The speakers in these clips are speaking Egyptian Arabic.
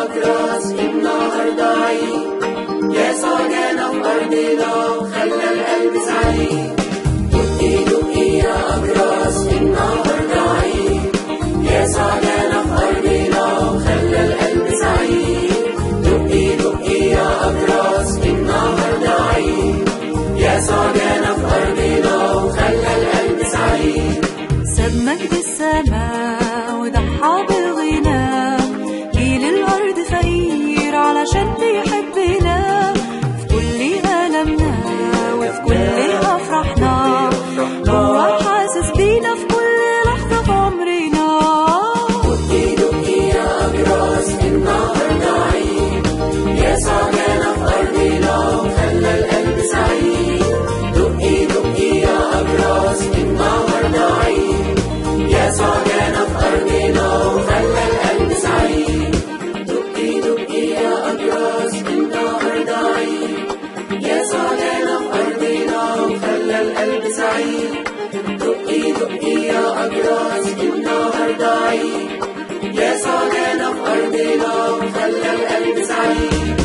أكراس النهاردة عيد يسوع جانا في أرضنا خلى القلب سعيد دقي دقي يا أكراس النهاردة عيد يسوع جانا في أرضنا خلى القلب سعيد دقي دقي يا أكراس النهاردة عيد يسوع جانا في أرضنا وخلى القلب سعيد ساب مجد السماء وضحى بالغنى جيل الأرض فقير علشان بيحبنا في كل ألمنا وفي كل أفراحنا هو حاسس بينا في كل لحظة في عمرنا دقي دقي يا أجراس النهاردة عيد يسوع جانا في أرضنا وخلى القلب سعيد دقي دقي يا أجراس النهاردة عيد يسوع جانا في أرضنا وخلى القلب سعيد دقي دقي يا أجراس النهاردة عيد يسوع جانا في أرضنا وخلى القلب سعيد دقي دقي يا أجراس النهاردة عيد يسوع جانا في أرضنا وخلى القلب سعيد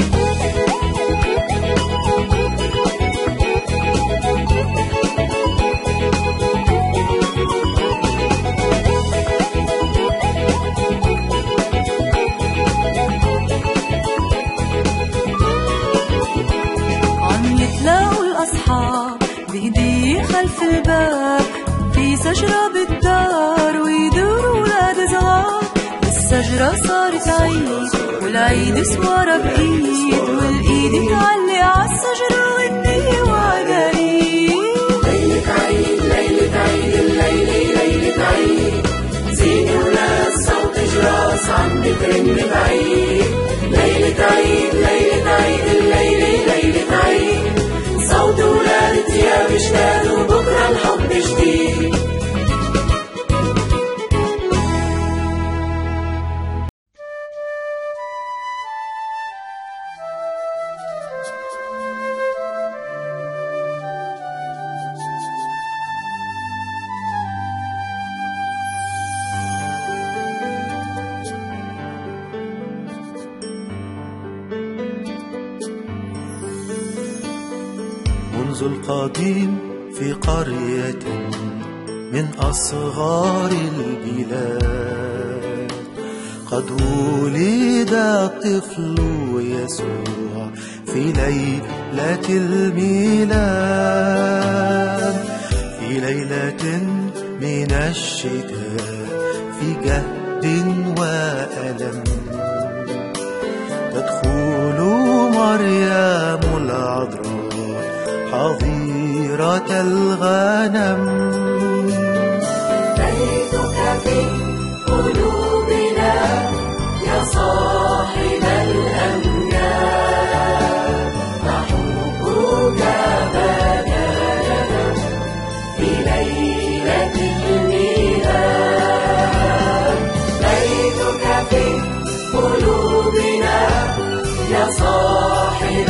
عم يتلاقوا الأصحاب بإيديه خلف الباب في شجرة بالدار ويدوروا ولاد صغار الشجرة صارت عيد والعيد سوارة بإيد والإيد تعلق عالشجرة والنية وعجايب ليلة عيد ليلة عيد الليلة ليلة عيد زيني وناس صوت جراس عم بترن بعيد ليلة عيد ليلة عيد الليلة ليلة عيد صوت ولاد ثياب جداد وبكرة الحب جديد منذ القديم في قرية من أصغار البلاد قد ولد الطفل يسوع في ليلة الميلاد في ليلة من الشتاء في جهد وألم تدخل مريم العذراء حظيرة الغنم بيتك في قلوبنا يا صاحب الأمجاد نحبك بدلنا في ليلة الميلاد بيتك في قلوبنا يا صاحب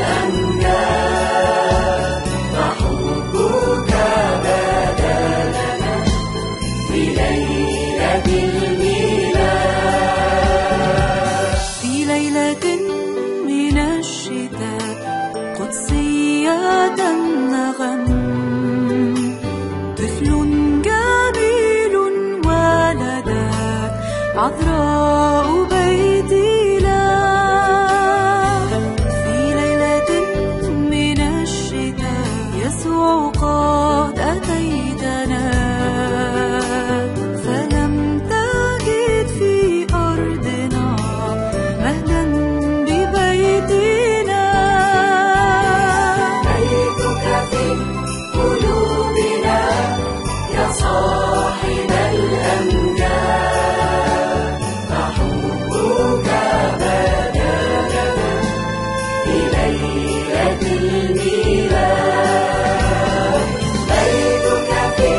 الأمجاد نحبك بدلنا في ليلة الميلاد في ليلة من الشتاء قدسية النغم طفل جميل ولدت عذراء بيت الله في ليلة من الشتاء يسوع قد أتيتنا فلم تجد في أرضنا مهلا ببيتنا بيتك في قلوبنا يا صاحب الأمجاد نحبك بدلنا في ليلة الميلاد بيتك في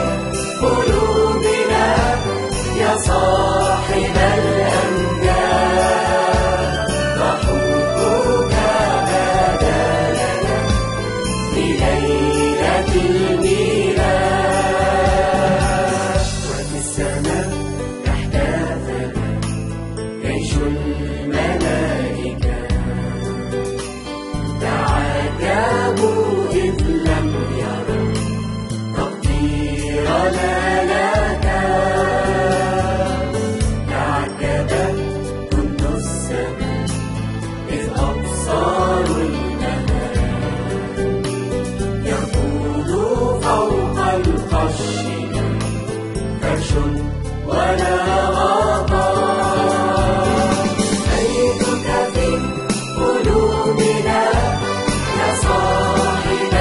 قلوبنا يا صاحب الأمجاد السماء إذ أبصار النهار يقود فوق القش فرش ولا غطاء بيتك في قلوبنا يا صاحب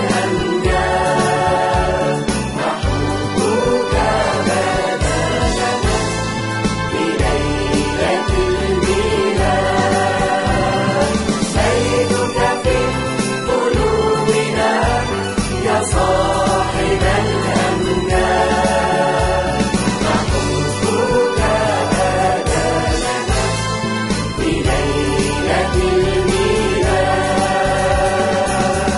الأمجاد نحبك بدلنا في ليلة الميلاد بيتك في قلوبنا يا صاحب الأمجاد نحبك بدلنا في ليلة الميلاد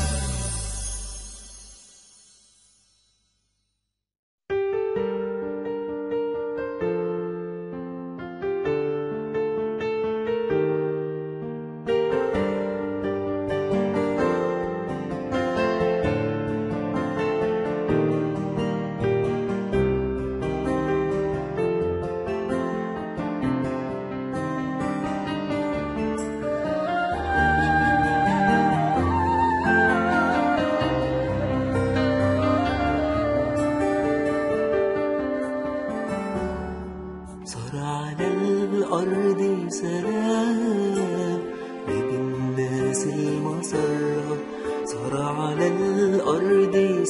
صار على الأرض سلام وبالناس المسرة صار على الأرض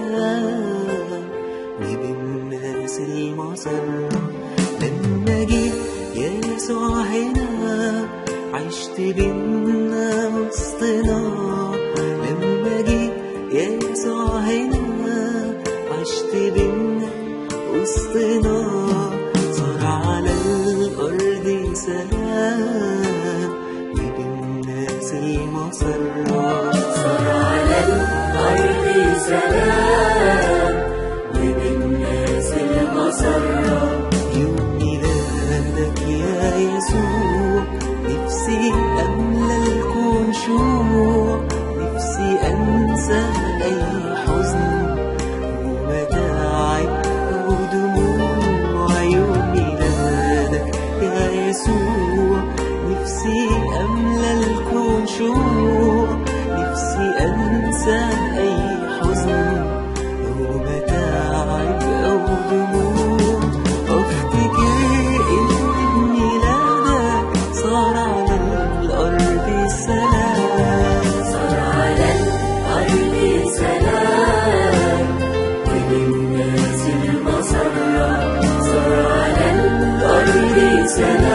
سلام وبالناس المسرة لما جه يسوع هنا عشت بينا وسطنا لما جه يسوع هنا عشت بينا وسطنا صار على الأرض سلام وبالناس المسرة صار على الأرض سلام وبالناس المسرة يوم ميلادك يا يسوع نفسي أملى الكون شموع نفسي أنسى أي حزن ومتاعب ودموع يوم ميلادك يا يسوع نفسي أملى الكون شموع نفسي أنسى أي حزن ومتاعب أو دموع أفتكر إن ميلادك صار على الأرض سلام صار على الأرض سلام وبالناس المسرة صار على الأرض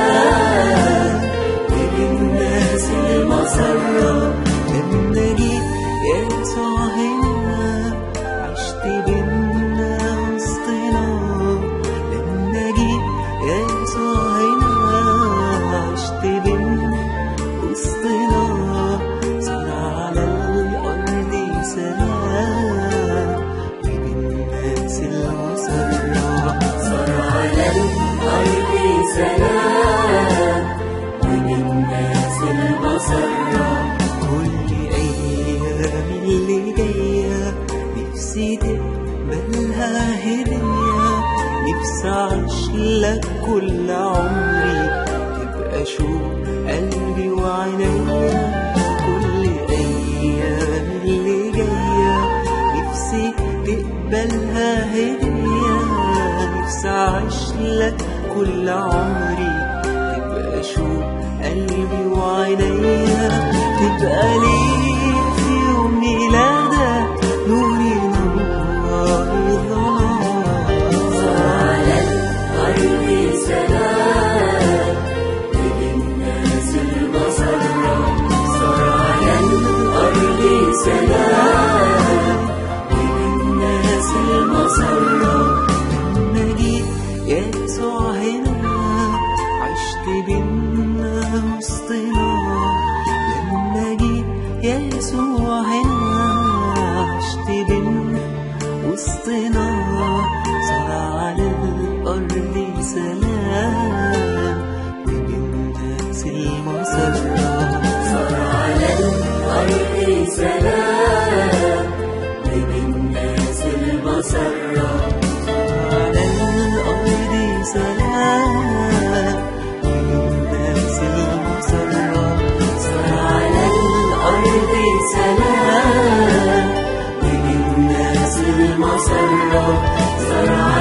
سلام وبالناس المسرة لما جيت يسوع هنا عشت بينا وسطنا لما جيت يسوع هنا عشت بينا وسطنا صار على الأرض سلام وبالناس المسرة صار على الأرض سلام وبالناس المسرة كل أيام اللي جاية نفسي تقبلها هدية نفسي أعيش لك كل عمري تبقى شوق قلبي وعينيا كل أيام اللي جاية نفسي تقبلها هدية نفسي أعيش لك كل عمري تبقى شوق قلبي وعينيا تبقى ليك في يوم ميلادك نوري نور الظلام على الأرض سلام وبالناس المسرة صار على الأرض سلام وبالناس المسرة لما جيت يسوع هنا عشت بينا وسطنا لما جيت يسوع هنا عشت بينا وسطنا صار على الأرض سلام وبالناس المسرة صار على الأرض سلام وبالناس المسرة على الأرض سلام وبالناس سلام للناس المسرة زرع